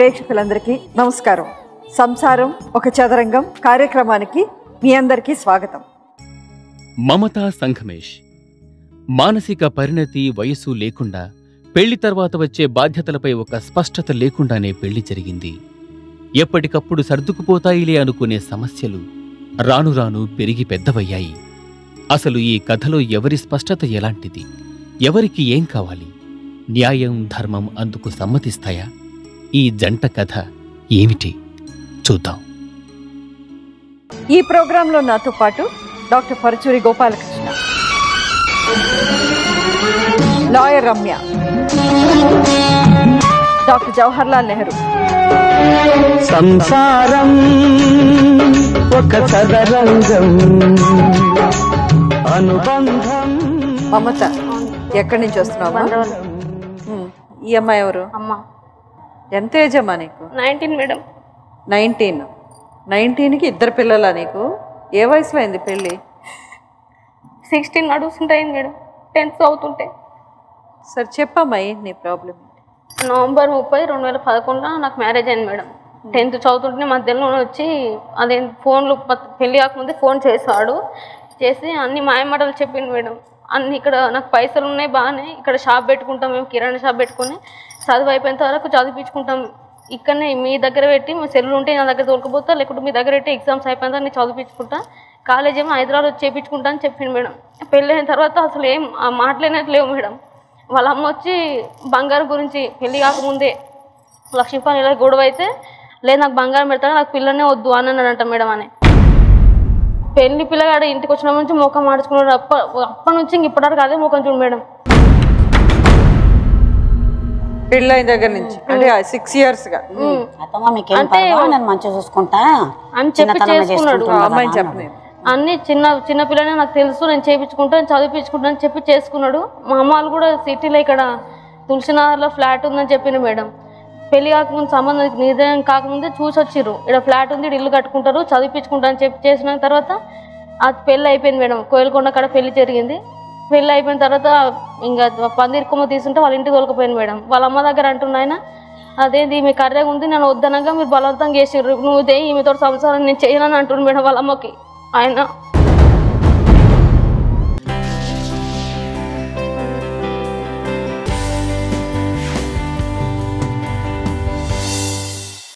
ప్రేక్షకులందరికీ నమస్కారం సంసారం ఒక చదరంగం కార్యక్రమానికి మీ అందరికీ స్వాగతం మమతా సంఘమేష్ మానసిక పరిణతి వయసు లేకుండా పెళ్లి తర్వాత వచ్చే బాధ్యతలపై ఒక స్పష్టత లేకుండానే పెళ్లి జరిగింది ఎప్పటికప్పుడు సర్దుకుపోతాయిలే అనుకునే సమస్యలు రాను రాను పెరిగి పెద్దవయ్యాయి అసలు ఈ కథలో ఎవరి స్పష్టత ఎలాంటిది ఎవరికి ఏం కావాలి న్యాయం ధర్మం అందుకు సమ్మతిస్తాయా ఈ జంట కథ ఏమిటి చూద్దాం ఈ ప్రోగ్రాంలో నాతో పాటు doctor Paruchuri Gopalakrishna lawyer Ramya doctor Jawaharlal Nehru సంసారం ఒక చదరంగం అనుబంధం మమత ఎక్కడి నుంచి వస్తున్నావా ఉమ్, ఈ అమ్మాయి ఎవరు అమ్మ ఎంత ఏజ్ అమ్మా నీకు నైన్టీన్ మేడం నైన్టీన్ నైన్టీన్కి ఇద్దరు పిల్లలా నీకు ఏ వయసులో అయింది పెళ్ళి సిక్స్టీన్ నడుస్తుంటాయి మేడం టెన్త్ అవుతుంటే సరే చెప్పమ్మా ఏంటి నీ ప్రాబ్లం నవంబర్ ముప్పై రెండు వేల పదకొండులో నాకు మ్యారేజ్ అయింది మేడం టెన్త్ చదువుతుంటే మధ్యలో వచ్చి అదే ఫోన్లు ప- పెళ్లి కాకముందే ఫోన్ చేశాడు చేసి అన్ని మాయమాటలు చెప్పింది మేడం అన్ని ఇక్కడ నాకు పైసలు ఉన్నాయి బాగానే ఇక్కడ షాప్ పెట్టుకుంటాం మేము కిరాణా షాప్ పెట్టుకొని చదువు అయిపోయేంత వరకు చదివించుకుంటాం ఇక్కడనే మీ దగ్గర పెట్టి మా సెల్లు ఉంటే నా దగ్గర దొరకపోతా లేకుంటే మీ దగ్గర పెట్టి ఎగ్జామ్స్ అయిపోయిన నేను చదివించుకుంటా కాలేజ్ ఏమో హైదరాబాద్ వచ్చి చేయించుకుంటా అని చెప్పింది మేడం పెళ్ళి అయిన తర్వాత అసలు ఏం ఆ మాటలేనట్టు లేవు మేడం వాళ్ళ అమ్మ వచ్చి బంగారం గురించి పెళ్లి కాకముందే లక్ష రూపాయలు ఇలా గొడవ అయితే లేదు నాకు బంగారం పెడతాడు నాకు పిల్లనే వద్దు అని అన్నాడంట మేడం అని పెళ్లి పిల్లగాడు ఇంటికి వచ్చిన నుంచి ముఖం మార్చుకున్నాడు అప్ప అప్పటి నుంచి ఇంక ఇప్పటివరకు అదే ముఖం చూడు మేడం పెళ్ళైన దగ్గర నుంచి అంటే సిక్స్ ఇయర్స్ గా అత్తమ్మ మీకేం పర్వా నేను మంచిగా చూసుకుంటా అని చెప్పి చిన్నతనంలో చేసుకున్నాడు ఆ చేసుకుంటున్నా అమ్మాయిని కదా చెప్పలేదు అన్ని చిన్న చిన్న పిల్లనే నాకు తెలుసు నేను చేయించుకుంటాను చదివించుకుంటాను అని చెప్పి చేసుకున్నాడు మా అమ్మ వాళ్ళు కూడా సిటీలో ఇక్కడ తులసినగర్లో ఫ్లాట్ ఉందని చెప్పింది మేడం పెళ్లి కాకముందు సంబంధం నిర్ణయం కాకముందే చూసి వచ్చిర్రు ఇక్కడ ఫ్లాట్ ఉంది ఈడ ఇల్లు కట్టుకుంటారు చదివించుకుంటా అని చెప్పి చేసిన తర్వాత అది పెళ్ళి అయిపోయింది మేడం కోయిలకొండ కాడ పెళ్లి జరిగింది పెళ్ళి అయిపోయిన తర్వాత ఇంకా పందిరి కొమ్మ తీసుంటే వాళ్ళ ఇంటికి తోలుకుపోయింది మేడం వాళ్ళ అమ్మ దగ్గర అంటున్నాయన అదేంది ఈమె కర్రెగా ఉంది నేను వద్దనగా మీరు బలవంతం చేసిర్రు నువ్వు దే ఈమెతో సంసారం నేను చేయనని అంటున్నాను మేడం వాళ్ళ అమ్మకి ఆయన